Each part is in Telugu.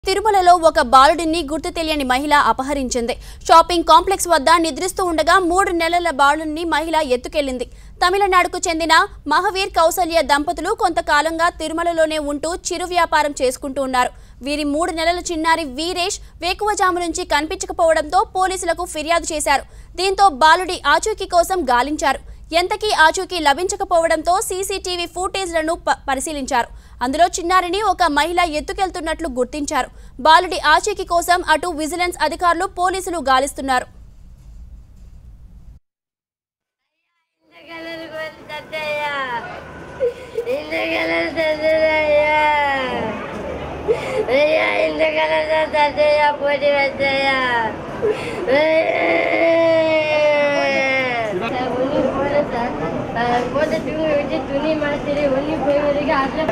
తిరుమలలో ఒక బాలుడిని గుర్తు తెలియని మహిళ అపహరించింది షాపింగ్ కాంప్లెక్స్ వద్ద నిద్రిస్తూ ఉండగా మూడు నెలల బాలుడిని మహిళ ఎత్తుకెళ్లింది తమిళనాడుకు చెందిన మహవీర్ కౌసల్య దంపతులు కొంతకాలంగా తిరుమలలోనే ఉంటూ చిరు వ్యాపారం చేసుకుంటూ ఉన్నారు వీరి మూడు నెలల చిన్నారి వీరేష్ వేకువజాము నుంచి కనిపించకపోవడంతో పోలీసులకు ఫిర్యాదు చేశారు దీంతో బాలుడి ఆచూకీ కోసం గాలించారు ఎంతకీ ఆచూకీ లభించకపోవడంతో సీసీటీవీ ఫుటేజ్లను ప- పరిశీలించారు అందులో చిన్నారిని ఒక మహిళ ఎత్తుకెళ్తున్నట్లు గుర్తించారు బాలుడి ఆచూకీ కోసం అటు విజిలెన్స్ అధికారులు పోలీసులు గాలిస్తున్నారు ఇంతకలలు కొట్టయ్యా ఇంతకలలు తద్దయ్యా అయ్యా ఇంతకలలు తద్దయ్యా పోటీ వచ్చయ్యా పోతే తుని వచ్చి తుని మనసిరి ఉన్ని పోయి అట్లా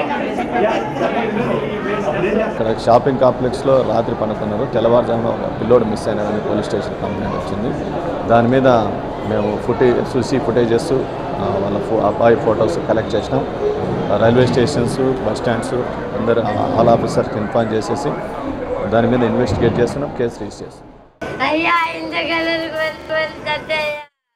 ఇక్కడ షాపింగ్ కాంప్లెక్స్లో రాత్రి పనుకున్నారు తెల్లవారుజామున ఒక పిల్లోడు మిస్ అయినారని పోలీస్ స్టేషన్ కంప్లైంట్ వచ్చింది దాని మీద మేము ఫుటేజ్ చూసి ఫుటేజెస్ ఆ, వాళ్ళ ఫో అబ్బాయి ఫొటోస్ కలెక్ట్ చేసినాం ఆ, రైల్వే స్టేషన్స్ బస్ స్టాండ్స్ అందరు ఆల్ ఆఫీసర్కి ఇన్ఫార్మ్ చేసేసి దాని మీద ఇన్వెస్టిగేట్ చేస్తున్నాం కేసు రిజిస్టర్ చేస్తున్నాం అయ్యా ఇంతకలలు కొట్టయ్యా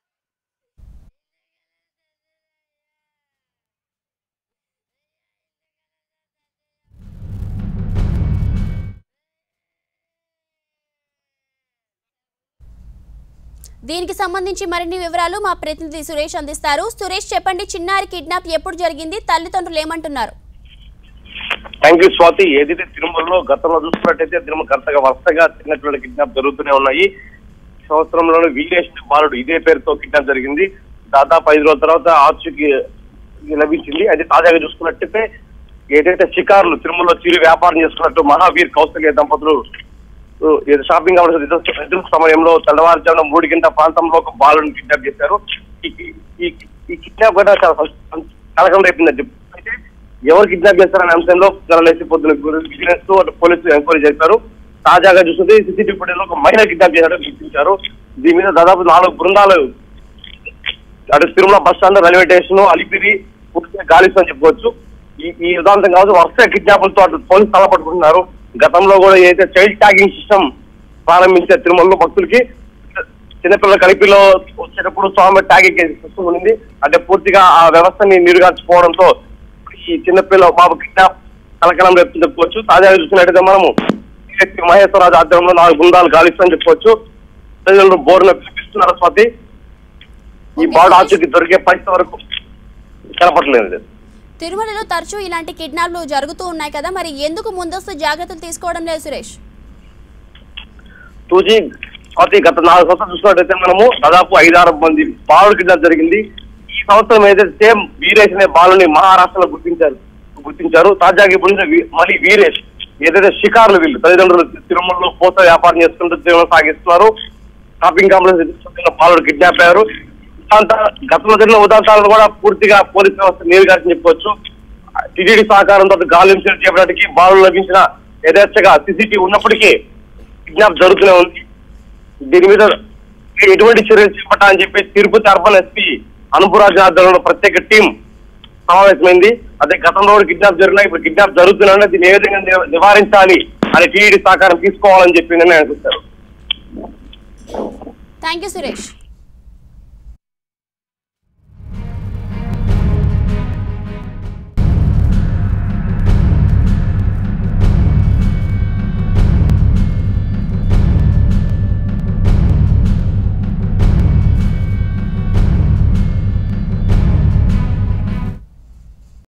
దీనికి సంబంధించి మరిన్ని వివరాలు మా ప్రతినిధి సురేష్ అందిస్తారు సురేష్ చెప్పండి చిన్నారి కిడ్నాప్ ఎప్పుడు జరిగింది తల్లిదండ్రులు ఏమంటున్నారు థ్యాంక్ యూ స్వాతి ఏదైతే తిరుమలలో గతంలో చూసుకున్నట్టయితే తిరుమల కరెక్ట్గా వరుసగా చిన్నపిల్లల కిడ్నాప్ జరుగుతూనే ఉన్నాయి ఈ సంవత్సరంలోనే వీరేష్ బాలుడు ఇదే పేరుతో కిడ్నాప్ జరిగింది దాదాపు ఐదు రోజుల తర్వాత ఆచూకి లభించింది అది తాజాగా చూసుకున్నట్టయితే ఏదైతే షికారులు తిరుమలలో చిరు వ్యాపారం చేసుకున్నట్టు మహావీర్ కౌశల్య దంపతులు ఉ, ఏదో షాపింగ్ కావాల్సిన ఎదురు ఎదురు సమయంలో తెల్లవారుజామున మూడు గంటల ప్రాంతంలో ఒక బాలుని కిడ్నాప్ చేశారు ఈ ఈ ఈ కిడ్నాప్ కూడా చాలా సం- కలకలం రేపిందని చెప్పి అయితే ఎవరు కిడ్నాప్ చేస్తారనే అంశంలో తెల్లలేసి పొద్దున విజిలెన్స్ అటు పోలీసులు ఎంక్వైరీ చేశారు తాజాగా చూస్తుంటే సీసీటీవీ ఫుటేజ్ ఒక మహిళ కిడ్నాప్ చేశారని గుర్తించారు దీని మీద దాదాపు నాలుగు బృందాలు అటు Tirumala bus stand railway station Alipiri పూర్తిగా గాలిస్తని చెప్పుకోవచ్చు ఈ ఈ ఉదాంతం కావచ్చు వరుస కిడ్నాపులతో అటు పోలీసు తలపట్టుకుంటున్నారు గతంలో కూడా ఏదైతే చైల్డ్ ట్యాగింగ్ సిస్టమ్ ప్రారంభించే తిరుమలలో భక్తులకి చిన్నపిల్లల కలిపిలో వచ్చేటప్పుడు స్వామి ట్యాగింగ్ సిస్టమ్ ఉంది అంటే పూర్తిగా ఆ వ్యవస్థని నీరుగార్చుకోవడంతో ఈ చిన్నపిల్ల బాబు కిడ్నాప్ కలకలం రేపు చెప్పుకోవచ్చు తాజాగా చూసినట్టయితే మనము DSP మహేశ్వరరాజు ఆధ్వర్యంలో నాలుగు బృందాలు గాలిస్తని చెప్పుకోవచ్చు ప్రజలు బోర్డున పిలిపిస్తున్నారు స్వాతి ఈ బాడు ఆచూకి దొరికే పరిస్థితి వరకు కనపడలేదు తిరుమలలో తరచూ ఇలాంటి కిడ్నాప్లు జరుగుతూ ఉన్నాయి కదా మరి ఎందుకు ముందస్తు జాగ్రత్తలు తీసుకోవడం లేదు సురేష్ టూజీ స్వాతి గత నాలుగు సంవత్సరాలు చూసినట్టయితే మనము దాదాపు ఐదారు మంది బాలుడు కిడ్నాప్ జరిగింది ఈ సంవత్సరం ఏదైతే సేమ్ వీరేష్ అనే బాలుని మహారాష్ట్రలో గుర్తించారు గుర్తించారు తాజాగా ఇప్పుడు నుంచి వీ- మళ్ళీ వీరేష్ ఏదైతే షికారులు వీళ్ళు తల్లిదండ్రులు తిరుమలలో పోత వ్యాపారం చేసుకుంటూ జీవనం సాగిస్తున్నారు షాపింగ్ కాంప్లెక్స్ ఎదుర్కొంటున్న బాలుడు కిడ్నాప్ అయ్యారు ఉదాంత గతంలో జరిగిన ఉదాంతాలను కూడా పూర్తిగా పోలీస్ వ్యవస్థ నీరుగారని చెప్పుకోవచ్చు టీటీడీ సహకారంతో గాలింపులు చేపట్టడానికి బాలు లభించిన యథేచ్ఛగా సీసీటీవీ ఉన్నప్పటికీ కిడ్నాప్ జరుగుతూనే ఉంది దీని మీద ఎటువంటి చర్యలు చేపట్టాలని చెప్పి తిరుపతి అర్బన్ ఎస్పీ అనుపురాజు ఆధ్వర్యంలో ప్రత్యేక టీం సమావేశమైంది అదే గతంలో కూడా కిడ్నాప్ జరిగినా ఇప్పుడు కిడ్నాప్ జరుగుతున్నా దీన్ని ఏ విధంగా నివ- నివారించాలి అని టీడీ సహకారం తీసుకోవాలని చెప్పి నిర్ణయం తీసుకొచ్చారు థ్యాంక్ యూ సురేష్